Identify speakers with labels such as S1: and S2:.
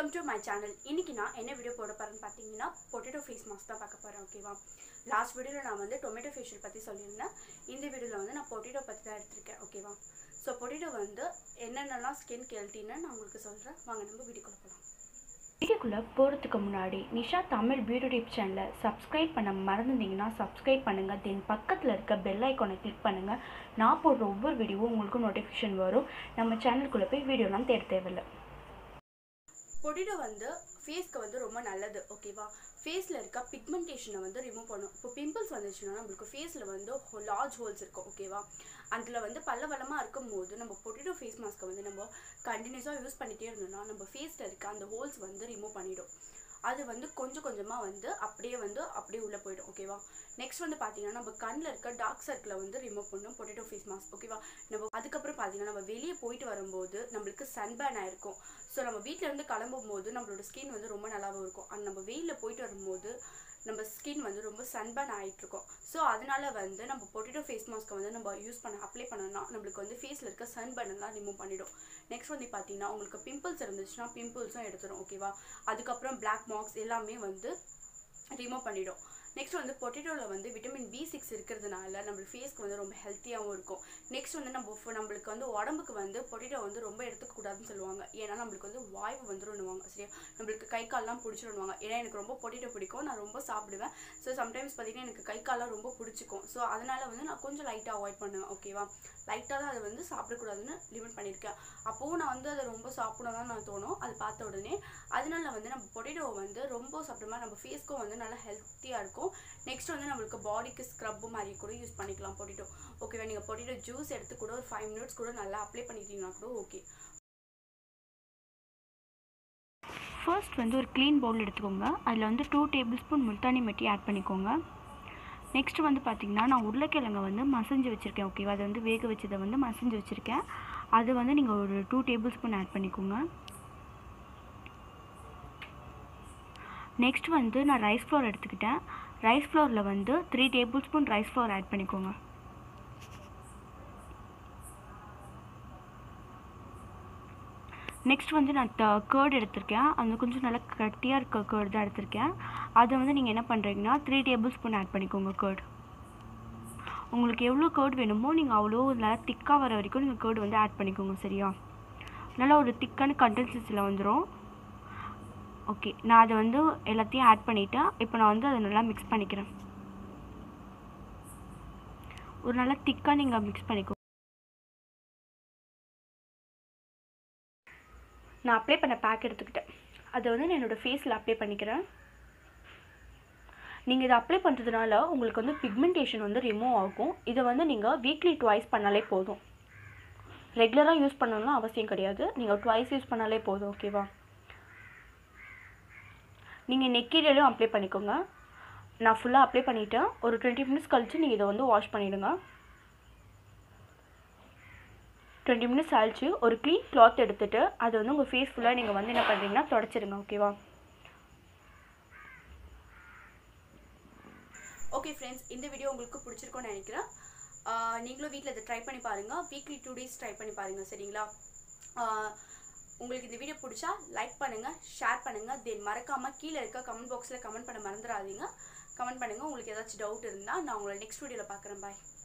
S1: welcome to my channel இன்னைக்கு நான் என்ன வீடியோ போட போறேன்னு பார்த்தீங்கன்னா பொட்டேட்டோ ஃபேஸ் மாஸ்க் தான் பார்க்க போகிறேன் ஓகேவா லாஸ்ட் வீடியோவில் நான் வந்து டொமேட்டோ ஃபேஷியல் பற்றி சொல்லியிருந்தேன் இந்த வீடியோவில் வந்து நான் பொட்டேட்டோ பற்றி தான் எடுத்திருக்கேன் ஓகேவா ஸோ பொட்டேட்டோ வந்து என்னென்னலாம் ஸ்கின் கெல்ட்டின்னு நான் உங்களுக்கு சொல்கிறேன் வாங்க நம்ம வீடியோக்குள்ள போகலாம்
S2: வீடியோக்குள்ளே போகிறதுக்கு முன்னாடி நிஷா தமிழ் பியூட்டி டிப் சேனலை சப்ஸ்கிரைப் பண்ண மறந்துருந்தீங்கன்னா சப்ஸ்கிரைப் பண்ணுங்கள் தென் பக்கத்தில் இருக்க பெல் ஐக்கானை கிளிக் பண்ணுங்கள் நான் போடுற ஒவ்வொரு வீடியோவும் உங்களுக்கு நோட்டிஃபிகேஷன் வரும் நம்ம சேனலுக்குள்ளே போய் வீடியோலாம் தேட தேவையில்லை
S1: பொட்டேட்டோ வந்து ஃபேஸ்க்கு வந்து ரொம்ப நல்லது ஓகேவா ஃபேஸில் இருக்க பிக்மெண்டேஷனை வந்து ரிமூவ் பண்ணும் இப்போ பிம்பிள்ஸ் வந்துச்சுன்னா நம்மளுக்கு ஃபேஸில் வந்து லார்ஜ் ஹோல்ஸ் இருக்கும் ஓகேவா அதில் வந்து பல்ல வளமாக இருக்கும் போது நம்ம பொட்டேட்டோ ஃபேஸ் மாஸ்க்கை வந்து நம்ம கண்டினியூஸாக யூஸ் பண்ணிகிட்டே இருந்தோம்னா நம்ம ஃபேஸில் இருக்க அந்த ஹோல்ஸ் வந்து ரிமூவ் பண்ணிடும் அது வந்து கொஞ்சம் கொஞ்சமாக வந்து அப்படியே வந்து அப்படியே உள்ளே போயிடும் ஓகேவா நெக்ஸ்ட் வந்து பார்த்தீங்கன்னா நம்ம கண்ணில் இருக்க டார்க் சர்க்கிளை வந்து ரிமூவ் பண்ணும் பொட்டேட்டோ ஃபேஸ் மாஸ்க் ஓகேவா நம்ம அதுக்கப்புறம் பார்த்தீங்கன்னா நம்ம வெளியே போயிட்டு வரும்போது நம்மளுக்கு சன்பேன் ஆயிருக்கும் ஸோ நம்ம வீட்டில் இருந்து கிளம்பும் போது நம்மளோட ஸ்கின் வந்து ரொம்ப நல்லாவும் இருக்கும் அண்ட் நம்ம வெயிலில் போயிட்டு வரும்போது நம்ம ஸ்கின் வந்து ரொம்ப சன்பேன் ஆகிட்டு இருக்கும் ஸோ அதனால வந்து நம்ம பொட்டேட்டோ ஃபேஸ் மாஸ்க்கை வந்து நம்ம யூஸ் பண்ண அப்ளை பண்ணோம்னா நம்மளுக்கு வந்து ஃபேஸில் இருக்க சன்பேன் எல்லாம் ரிமூவ் பண்ணிடும் நெக்ஸ்ட் வந்து பார்த்தீங்கன்னா உங்களுக்கு பிம்பிள்ஸ் இருந்துச்சுன்னா பிம்பிள்ஸும் எடுத்துரும் ஓகேவா அதுக்கப்புறம் பிளாக் மார்க்ஸ் எல்லாமே வந்து ரிமூவ் பண்ணிடும் நெக்ஸ்ட் வந்து பொட்டேட்டோவில் வந்து விட்டமின் பி சிக்ஸ் இருக்கிறதுனால நம்ம ஃபேஸ்க்கு வந்து ரொம்ப ஹெல்த்தியாகவும் இருக்கும் நெக்ஸ்ட் வந்து நம்ம ஃப- நம்மளுக்கு வந்து உடம்புக்கு வந்து பொட்டேட்டோ வந்து ரொம்ப எடுத்துக்கூடாதுன்னு சொல்லுவாங்க ஏன்னா நம்மளுக்கு வந்து வாய்வு வந்துருன்னுவாங்க சரியா நம்மளுக்கு கை கால்லாம் பிடிச்சிருவாங்க ஏன்னா எனக்கு ரொம்ப பொட்டேட்டோ பிடிக்கும் நான் ரொம்ப சாப்பிடுவேன் ஸோ சம்டைம்ஸ் பார்த்தீங்கன்னா எனக்கு கை கால்லாம் ரொம்ப பிடிச்சிக்கும் ஸோ அதனால வந்து நான் கொஞ்சம் லைட்டாக அவாய்ட் பண்ணுவேன் ஓகேவா லைட்டாக தான் அதை வந்து சாப்பிடக்கூடாதுன்னு லிமிட் பண்ணியிருக்கேன் அப்போவும் நான் வந்து அதை ரொம்ப சாப்பிடணும் தான் நான் தோணும் அது பார்த்த உடனே அதனால வந்து நம்ம பொட்டேட்டோவை வந்து ரொம்ப சாப்பிட்டோம்னா நம்ம ஃபேஸ்க்கும் வந்து நல்லா ஹெல்த்தியாக இருக்கும் நெக்ஸ்ட் வந்து நம்மளுக்கு பாடிக்கு ஸ்க்ரப் மாதிரி கூட யூஸ் பண்ணிக்கலாம் பொட்டேட்டோ ஓகேவா நீங்கள் பொட்டேட்டோ ஜூஸ் எடுத்து கூட ஒரு ஃபைவ் மினிட்ஸ் கூட நல்லா அப்ளை பண்ணிட்டீங்கன்னா கூட ஓகே
S2: ஃபர்ஸ்ட் வந்து ஒரு க்ளீன் பவுல் எடுத்துக்கோங்க அதில் வந்து டூ டேபிள் ஸ்பூன் முல்தானி மெட்டி ஆட் பண்ணிக்கோங்க நெக்ஸ்ட் வந்து பார்த்திங்கன்னா நான் உருளைக்கிழங்கை வந்து மசஞ்சு வச்சுருக்கேன் ஓகேவா அதை வந்து வேக வச்சதை வந்து மசஞ்சு வச்சுருக்கேன் அது வந்து நீங்கள் ஒரு டூ டேபிள் ஸ்பூன் ஆட் பண்ணிக்கோங்க நெக்ஸ்ட் வந்து நான் ரைஸ் ஃப்ளோர் எடுத்துக்கிட்டேன் ரைஸ் ஃப்ளோரில் வந்து three tablespoon rice flour add பண்ணிக்கோங்க நெக்ஸ்ட் வந்து நான் த கேர்டு எடுத்திருக்கேன் அது கொஞ்சம் நல்லா கட்டியாக இருக்க கேர்டு தான் எடுத்திருக்கேன் அதை வந்து நீங்கள் என்ன பண்ணுறீங்கன்னா த்ரீ டேபிள் ஸ்பூன் ஆட் பண்ணிக்கோங்க கேர்டு உங்களுக்கு எவ்வளோ கேர்டு வேணுமோ நீங்கள் அவ்வளோ நல்லா திக்காக வர வரைக்கும் நீங்கள் கேர்டு வந்து ஆட் பண்ணிக்கோங்க சரியா நல்லா ஒரு திக்கான கண்டென்சன்சியில் வந்துடும் ஓகே நான் அதை வந்து எல்லாத்தையும் ஆட் பண்ணிவிட்டேன் இப்போ நான் வந்து அதை நல்லா மிக்ஸ் பண்ணிக்கிறேன் ஒரு நல்லா திக்காக நீங்கள் மிக்ஸ் பண்ணிக்கோ நான் அப்ளை பண்ண பேக் எடுத்துக்கிட்டேன் அதை வந்து நான் என்னோடய ஃபேஸில் அப்ளை பண்ணிக்கிறேன் நீங்கள் இதை அப்ளை பண்ணுறதுனால உங்களுக்கு வந்து பிக்மெண்டேஷன் வந்து ரிமூவ் ஆகும் இதை வந்து நீங்கள் வீக்லி ட்வைஸ் பண்ணாலே போதும் ரெகுலராக யூஸ் பண்ணணும்னு அவசியம் கிடையாது நீங்கள் ட்வைஸ் யூஸ் பண்ணாலே போதும் ஓகேவா நீங்கள் நெக்கீரியலும் அப்ளை பண்ணிக்கோங்க நான் ஃபுல்லாக அப்ளை பண்ணிவிட்டேன் ஒரு டுவெண்ட்டி மினிட்ஸ் கழித்து நீங்கள் இதை வந்து வாஷ் பண்ணிவிடுங்க டுவெண்ட்டி மினிட்ஸ் ஆயிடுச்சு ஒரு க்ளீன் கிளாத் எடுத்துகிட்டு அதை வந்து உங்கள் ஃபேஸ் ஃபுல்லாக நீங்கள் வந்து என்ன பண்ணுறீங்கன்னா தொடச்சிடுங்க ஓகேவா
S1: ஓகே ஃப்ரெண்ட்ஸ் இந்த வீடியோ உங்களுக்கு பிடிச்சிருக்கும்னு நினைக்கிறேன் ஆஹ் நீங்களும் வீட்டில் இதை ட்ரை பண்ணி பாருங்கள் வீக்லி டூ டேஸ் ட்ரை பண்ணி பாருங்கள் சரிங்களா ஆஹ் உங்களுக்கு இந்த வீடியோ பிடிச்சா லைக் பண்ணுங்கள் ஷேர் பண்ணுங்கள் தென் மறக்காமல் கீழே இருக்க கமெண்ட் பாக்ஸில் கமெண்ட் பண்ண மறந்துடாதீங்க கமெண்ட் பண்ணுங்கள் உங்களுக்கு ஏதாச்சும் டவுட் இருந்தால் நான் உங்களை நெக்ஸ்ட் வீடியோவில் பார்க்குறேன் பாய்